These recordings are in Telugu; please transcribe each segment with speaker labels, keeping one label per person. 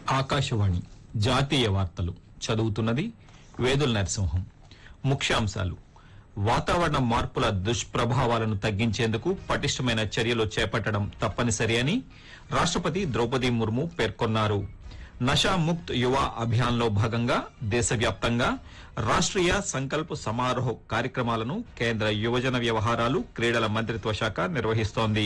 Speaker 1: ఆకాశవాణి జాతీయ వార్తలు చదువుతున్నది వేదుల నరసింహం ముఖ్యాంశాలు వాతావరణ మార్పుల దుష్ప్రభావాలను తగ్గించేందుకు పటిష్టమైన చర్యలు చేపట్టడం తప్పనిసరి అని రాష్ట్రపతి ద్రౌపది ముర్ము పేర్కొన్నారు నషా ముక్త్ యువ అభియాన్లో భాగంగా దేశవ్యాప్తంగా రాష్ట్రీయ సంకల్ప్ సమారోహ్ కార్యక్రమాలను కేంద్ర యువజన వ్యవహారాలు క్రీడల మంత్రిత్వ శాఖ నిర్వహిస్తోంది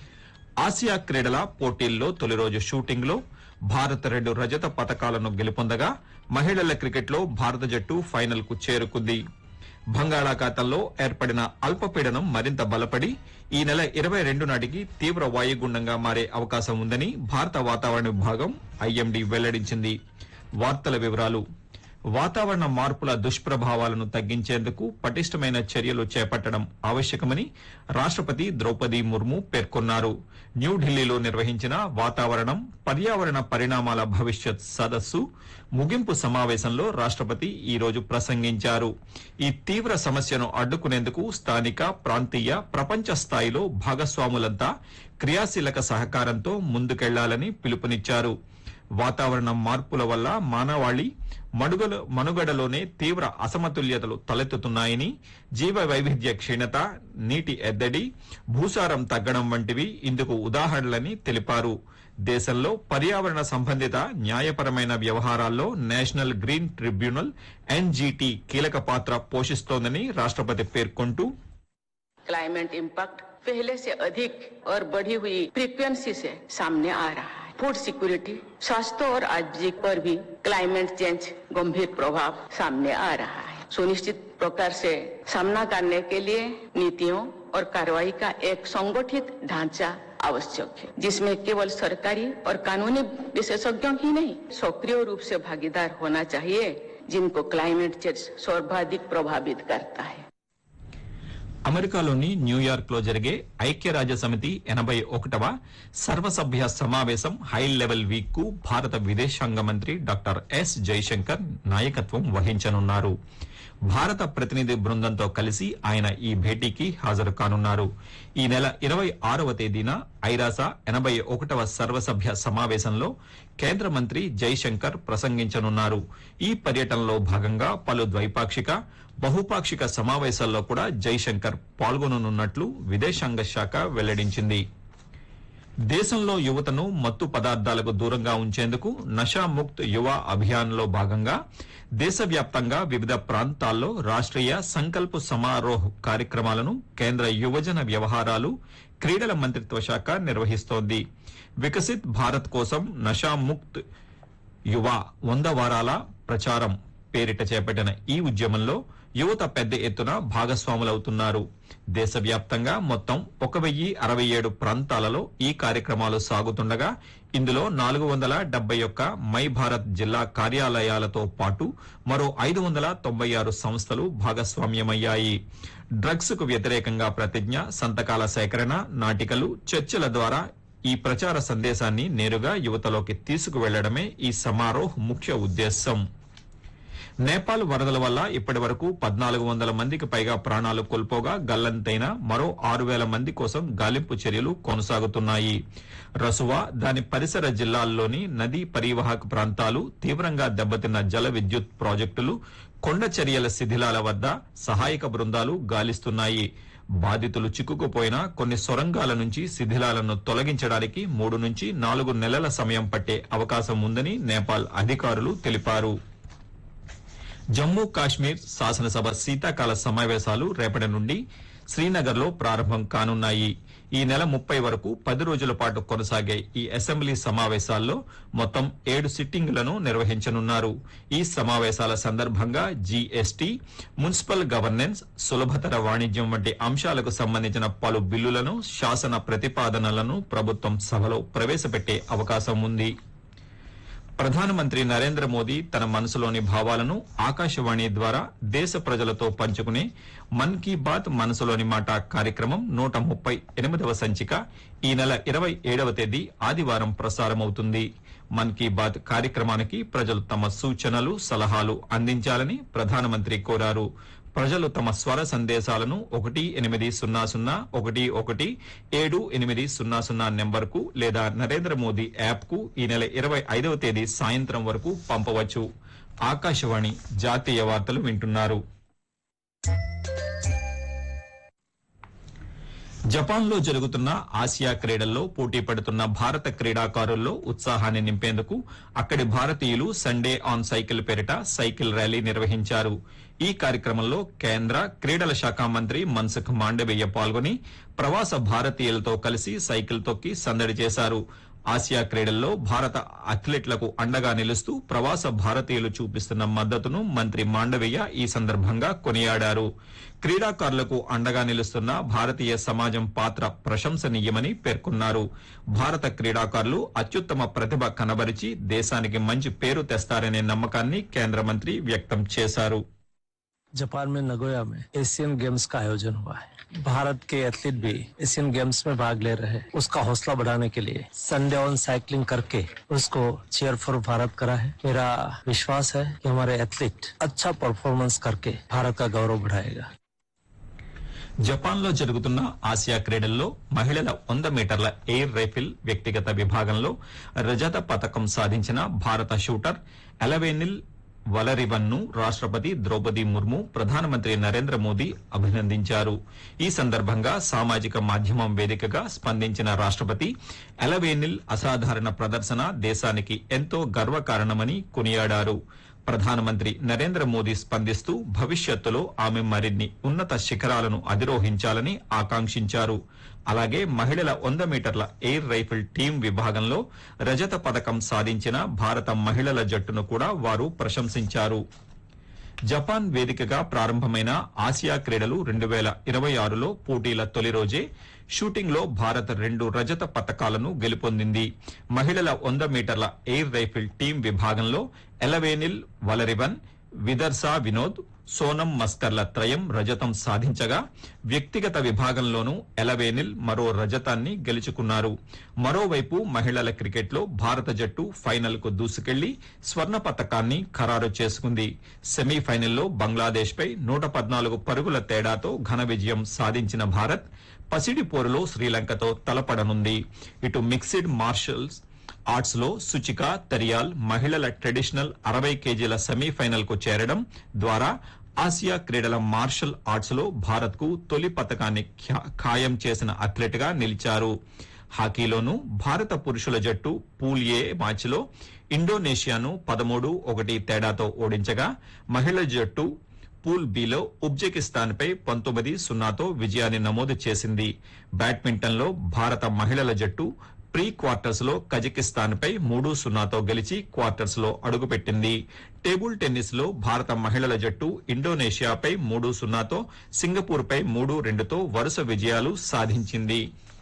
Speaker 1: ఆసియా క్రీడల పోటీల్లో తొలి రోజు షూటింగ్ లో భారత్ రెండు రజత పతకాలను గెలుపొందగా మహిళల క్రికెట్లో భారత జట్టు ఫైనల్ కు చేరుకుంది బంగాళాఖాతంలో ఏర్పడిన అల్పపీడనం మరింత బలపడి ఈ నెల ఇరవై రెండు నాటికి తీవ్ర వాయుగుండంగా మారే అవకాశం ఉందని భారత వాతావరణ విభాగం ఐఎండీ వెల్లడించింది వార్తల వివరాలు వాతావరణ మార్పుల దుష్ప్రభావాలను తగ్గించేందుకు పటిష్టమైన చర్యలు చేపట్టడం ఆవశ్యకమని రాష్ట్రపతి ద్రౌపది ముర్ము పేర్కొన్నారు న్యూఢిల్లీలో నిర్వహించిన వాతావరణం పర్యావరణ పరిణామాల భవిష్యత్ సదస్సు ముగింపు సమావేశంలో రాష్ట్రపతి ఈ రోజు ప్రసంగించారు ఈ తీవ్ర సమస్యను అడ్డుకునేందుకు స్థానిక ప్రాంతీయ ప్రపంచ స్థాయిలో భాగస్వాములంతా క్రియాశీలక సహకారంతో ముందుకెళ్లాలని పిలుపునిచ్చారు వాతావరణ మార్పుల వల్ల మానవాళి మనుగడ మనుగడలోనే తీవ్ర అసమతుల్యతలు తలెత్తుతున్నాయని జీవ వైవిధ్య క్షీణత నీటి ఎద్దడి భూసారం తగ్గడం వంటివి ఇందుకు ఉదాహరణలని తెలిపారు దేశంలో పర్యావరణ సంబంధిత న్యాయపరమైన వ్యవహారాల్లో నేషనల్ గ్రీన్ ట్రిబ్యునల్ ఎన్జీటీ కీలక పాత్ర పోషిస్తోందని రాష్ట్రపతి పేర్కొంటూ
Speaker 2: क्लाइमेट इम्पैक्ट पहले से अधिक और बढ़ी हुई फ्रीक्वेंसी से सामने आ रहा है फूड सिक्योरिटी स्वास्थ्य और आजीविका पर भी क्लाइमेट चेंज गंभीर प्रभाव सामने आ रहा है सुनिश्चित प्रकार से सामना करने के लिए नीतियों और कार्रवाई का एक संगठित ढांचा आवश्यक है जिसमें केवल सरकारी और कानूनी विशेषज्ञों ही नहीं सक्रिय रूप से भागीदार होना चाहिए जिनको क्लाइमेट चेंज सर्वाधिक प्रभावित करता है
Speaker 1: అమెరికాలోని న్యూయార్క్ లో జరిగే ఐక్యరాజ్య సమితి ఎనభై ఒకటవ సర్వసభ్య సమావేశం హై లెవెల్ వీక్ కు భారత విదేశాంగ మంత్రి డాక్టర్ ఎస్ జైశంకర్ నాయకత్వం వహించనున్నారు భారత ప్రతినిధి బృందంతో కలిసి ఆయన ఈ భేటీకి హాజరు కానున్నారు ఈ నెల ఇరవై ఆరవ తేదీన ఐరాస ఎనభై ఒకటవ సర్వసభ్య సమావేశంలో కేంద్ర మంత్రి జైశంకర్ ప్రసంగించనున్నారు ఈ పర్యటనలో భాగంగా పలు ద్వైపాక్షిక బహుపాక్షిక సమావేశాల్లో కూడా జైశంకర్ పాల్గొననున్నట్లు విదేశాంగ శాఖ వెల్లడించింది దేశంలో యువతను మత్తు పదార్థాలకు దూరంగా ఉంచేందుకు నషాముక్త్ యువ అభియాన్ లో భాగంగా దేశవ్యాప్తంగా వివిధ ప్రాంతాల్లో రాష్ట్రీయ సంకల్ప్ సమారోహ్ కార్యక్రమాలను కేంద్ర యువజన వ్యవహారాలు క్రీడల మంత్రిత్వ శాఖ నిర్వహిస్తోంది వికసిత్ భారత్ కోసం నషాముక్త్ యువ వంద వారాల ప్రచారం పేరిట చేపట్టిన ఈ ఉద్యమంలో యువత పెద్ద ఎత్తున భాగస్వాములవుతున్నారు దేశవ్యాప్తంగా మొత్తం ఒక వెయ్యి అరవై ఏడు ప్రాంతాలలో ఈ కార్యక్రమాలు సాగుతుండగా ఇందులో నాలుగు వందల డెబ్బై ఒక్క మై భారత్ జిల్లా కార్యాలయాలతో పాటు మరో ఐదు వందల తొంభై ఆరు సంస్థలు భాగస్వామ్యమయ్యాయి డ్రగ్స్ కు వ్యతిరేకంగా ప్రతిజ్ఞ సంతకాల సేకరణ నాటికలు చర్చల ద్వారా ఈ ప్రచార సందేశాన్ని నేరుగా యువతలోకి తీసుకువెళ్లడమే ఈ సమారోహ్ ముఖ్య ఉద్దేశం నేపాల్ వరదల వల్ల ఇప్పటి వరకు పద్నాలుగు వందల మందికి పైగా ప్రాణాలు కోల్పోగా గల్లంతైన మరో ఆరు వేల మంది కోసం గాలింపు చర్యలు కొనసాగుతున్నాయి రసువా దాని పరిసర జిల్లాల్లోని నదీ పరివాహక ప్రాంతాలు తీవ్రంగా దెబ్బతిన్న జల విద్యుత్ ప్రాజెక్టులు కొండ చర్యల శిథిలాల వద్ద సహాయక బృందాలు గాలిస్తున్నాయి బాధితులు చిక్కుకుపోయిన కొన్ని సొరంగాల నుంచి శిథిలాలను తొలగించడానికి మూడు నుంచి నాలుగు నెలల సమయం పట్టే అవకాశం ఉందని నేపాల్ అధికారులు తెలిపారు జమ్మూ కాశ్మీర్ శాసనసభ శీతాకాల సమావేశాలు రేపటి నుండి శ్రీనగర్ లో ప్రారంభం కానున్నాయి ఈ నెల ముప్పై వరకు పది రోజుల పాటు కొనసాగే ఈ అసెంబ్లీ సమావేశాల్లో మొత్తం ఏడు సిట్టింగులను నిర్వహించనున్నారు ఈ సమావేశాల సందర్భంగా జీఎస్టీ మున్సిపల్ గవర్నెన్స్ సులభతర వాణిజ్యం వంటి అంశాలకు సంబంధించిన పలు బిల్లులను శాసన ప్రతిపాదనలను ప్రభుత్వం సభలో ప్రవేశపెట్టే అవకాశం ఉంది ప్రధానమంత్రి నరేంద్ర మోదీ తన మనసులోని భావాలను ఆకాశవాణి ద్వారా దేశ ప్రజలతో పంచుకునే మన్ కీ బాత్ మనసులోని మాట కార్యక్రమం నూట ముప్పై ఎనిమిదవ సంచిక ఈ నెల ఇరవై ఏడవ తేదీ ఆదివారం ప్రసారమవుతుంది మన్ కీ బాత్ కార్యక్రమానికి ప్రజలు తమ సూచనలు సలహాలు అందించాలని ప్రధానమంత్రి కోరారు ప్రజలు తమ స్వర సందేశాలను ఒకటి ఎనిమిది సున్నా సున్నా ఒకటి ఒకటి ఏడు ఎనిమిది సున్నా సున్నా నెంబర్కు లేదా నరేంద్ర మోదీ యాప్కు ఈ నెల ఇరవై ఐదవ తేదీ సాయంత్రం వరకు పంపవచ్చు ఆకాశవాణి జాతీయ వార్తలు వింటున్నారు జపాన్లో జరుగుతున్న ఆసియా క్రీడల్లో పోటీ పడుతున్న భారత క్రీడాకారుల్లో ఉత్సాహాన్ని నింపేందుకు అక్కడి భారతీయులు సండే ఆన్ సైకిల్ పేరిట సైకిల్ ర్యాలీ నిర్వహించారు ఈ కార్యక్రమంలో కేంద్ర క్రీడల శాఖ మంత్రి మన్సుఖ్ మాండవీయ పాల్గొని ప్రవాస భారతీయులతో కలిసి సైకిల్ తొక్కి సందడి చేశారు ఆసియా క్రీడల్లో భారత అథ్లెట్లకు అండగా నిలుస్తూ ప్రవాస భారతీయులు చూపిస్తున్న మద్దతును మంత్రి మాండవీయ ఈ సందర్భంగా కొనియాడారు క్రీడాకారులకు అండగా నిలుస్తున్న భారతీయ సమాజం పాత్ర ప్రశంసనీయమని పేర్కొన్నారు భారత క్రీడాకారులు అత్యుత్తమ ప్రతిభ కనబరిచి దేశానికి మంచి పేరు తెస్తారనే నమ్మకాన్ని కేంద్ర మంత్రి వ్యక్తం చేశారు
Speaker 3: जापान में नगोया में एशियन गेम्स का आयोजन हुआ है भारत के एथलीट भी एशियन गेम्स में भाग ले रहे हैं उसका हौसला बढ़ाने के लिए संडे ऑन साइकिलिंग करके उसको चेयर फॉर भारत करा है मेरा विश्वास है कि हमारे एथलीट अच्छा परफॉर्मेंस करके भारत का गौरव बढ़ाएगा
Speaker 1: జపాన్ లో జరుగుతున్న ఆసియా క్రీడల్లో మహిళల వంద మీటర్ల ఎయిర్ రైఫిల్ వ్యక్తిగత విభాగంలో రజత పతకం సాధించిన భారత షూటర్ ఎలవేనిల్ వలరివన్ ను రాష్ట్రపతి ద్రౌపది ముర్ము ప్రధానమంత్రి నరేంద్ర మోదీ అభినందించారు ఈ సందర్భంగా సామాజిక మాధ్యమం వేదికగా స్పందించిన రాష్ట్రపతి ఎలవేనిల్ అసాధారణ ప్రదర్శన దేశానికి ఎంతో గర్వకారణమని కొనియాడారు ప్రధానమంత్రి నరేంద్ర మోదీ స్పందిస్తూ భవిష్యత్తులో ఆమె మరిన్ని ఉన్నత శిఖరాలను అధిరోహించాలని ఆకాంక్షించారు అలాగే మహిళల వంద మీటర్ల ఎయిర్ రైఫిల్ టీం విభాగంలో రజత పథకం సాధించిన భారత మహిళల జట్టును కూడా వారు ప్రశంసించారు జపాన్ వేదికగా ప్రారంభమైన ఆసియా క్రీడలు రెండు వేల ఇరవై ఆరులో పోటీల తొలి రోజే షూటింగ్ లో భారత్ రెండు రజత పతకాలను గెలుపొందింది మహిళల వంద మీటర్ల ఎయిర్ రైఫిల్ టీం విభాగంలో ఎలవేనిల్ వలరివన్ విదర్సా వినోద్ సోనం మస్కర్ల త్రయం రజతం సాధించగా వ్యక్తిగత విభాగంలోనూ ఎలవేనిల్ మరో రజతాన్ని గెలుచుకున్నారు మరోవైపు మహిళల క్రికెట్లో భారత జట్టు ఫైనల్ కు దూసుకెళ్లి స్వర్ణ పతకాన్ని ఖరారు చేసుకుంది సెమీఫైనల్లో బంగ్లాదేశ్ పై నూట పద్నాలుగు పరుగుల తేడాతో ఘన విజయం సాధించిన భారత్ పసిడి పోరులో శ్రీలంకతో తలపడనుంది ఇటు మిక్సిడ్ మార్షల్స్ ఆర్ట్స్ లో సుచిక తరియాల్ మహిళల ట్రెడిషనల్ అరవై కేజీల సెమీఫైనల్ కు చేరడం ద్వారా ఆసియా క్రీడల మార్షల్ ఆర్ట్స్ లో భారత్ కు తొలి పతకాన్ని ఖ్యా- ఖాయం చేసిన అథ్లెట్ గా నిలిచారు హాకీలోనూ భారత పురుషుల జట్టు పూల్ ఏ మ్యాచ్ లో ఇండోనేషియాను పదమూడు ఒకటి తేడాతో ఓడించగా మహిళల జట్టు పూల్ బిలో ఉజ్బెకిస్తాన్ పై పంతొమ్మిది సున్నాతో విజయాన్ని నమోదు చేసింది బ్యాడ్మింటన్ లో భారత మహిళల జట్టు ప్రీ క్వార్టర్స్ లో కజకిస్తాన్ పై మూడు సున్నాతో గెలిచి క్వార్టర్స్ లో అడుగుపెట్టింది టేబుల్ టెన్నిస్ లో భారత మహిళల జట్టు ఇండోనేషియాపై మూడు సున్నాతో సింగపూర్ పై మూడు రెండుతో వరుస విజయాలు సాధించింది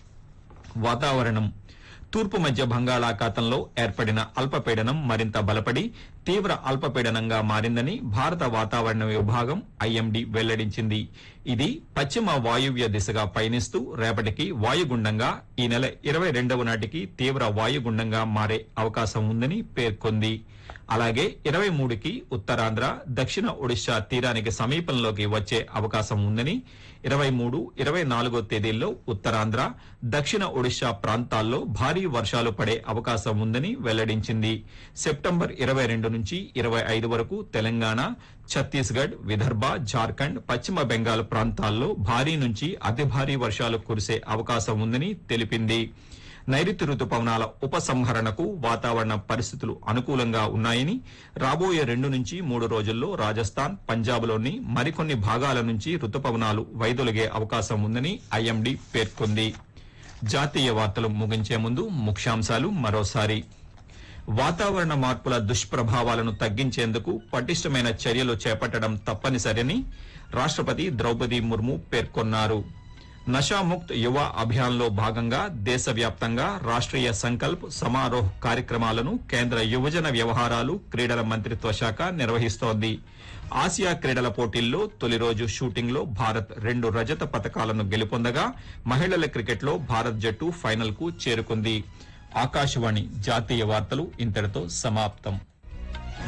Speaker 1: వాతావరణం తూర్పు మధ్య బంగాళాఖాతంలో ఏర్పడిన అల్పపీడనం మరింత బలపడి తీవ్ర అల్పపీడనంగా మారిందని భారత వాతావరణ విభాగం ఐఎండీ వెల్లడించింది ఇది పశ్చిమ వాయువ్య దిశగా పయనిస్తూ రేపటికి వాయుగుండంగా ఈ నెల ఇరవై రెండవ నాటికి తీవ్ర వాయుగుండంగా మారే అవకాశం ఉందని పేర్కొంది అలాగే ఇరవై మూడుకి ఉత్తరాంధ్ర దక్షిణ ఒడిశా తీరానికి సమీపంలోకి వచ్చే అవకాశం ఉందని ఇరవై మూడు ఇరవై నాలుగో తేదీల్లో ఉత్తరాంధ్ర దక్షిణ ఒడిశా ప్రాంతాల్లో భారీ వర్షాలు పడే అవకాశం ఉందని వెల్లడించింది సెప్టెంబర్ ఇరవై రెండు నుంచి ఇరవై ఐదు వరకు తెలంగాణ ఛత్తీస్గఢ్ విదర్భ జార్ఖండ్ పశ్చిమ బెంగాల్ ప్రాంతాల్లో భారీ నుంచి అతి భారీ వర్షాలు కురిసే అవకాశం ఉందని తెలిపింది నైరుతి రుతుపవనాల ఉపసంహరణకు వాతావరణ పరిస్థితులు అనుకూలంగా ఉన్నాయని రాబోయే రెండు నుంచి మూడు రోజుల్లో రాజస్థాన్ పంజాబ్లోని మరికొన్ని భాగాల నుంచి రుతుపవనాలు వైదొలిగే అవకాశం ఉందని ఐఎండీ పేర్కొంది జాతీయ వార్తలు ముగించే ముందు ముఖ్యాంశాలు మరోసారి వాతావరణ మార్పుల దుష్ప్రభావాలను తగ్గించేందుకు పటిష్టమైన చర్యలు చేపట్టడం తప్పనిసరని రాష్ట్రపతి ద్రౌపది ముర్ము పేర్కొన్నారు నషాముక్త్ యువ అభియాన్లో భాగంగా దేశవ్యాప్తంగా రాష్ట్రీయ సంకల్ప్ సమారోహ్ కార్యక్రమాలను కేంద్ర యువజన వ్యవహారాలు క్రీడల మంత్రిత్వ శాఖ నిర్వహిస్తోంది ఆసియా క్రీడల పోటీల్లో తొలి రోజు షూటింగ్లో భారత్ రెండు రజత పతకాలను గెలుపొందగా మహిళల క్రికెట్లో భారత్ జట్టు ఫైనల్ కు చేరుకుంది ఆకాశవాణి జాతీయ వార్తలు ఇంతటితో సమాప్తం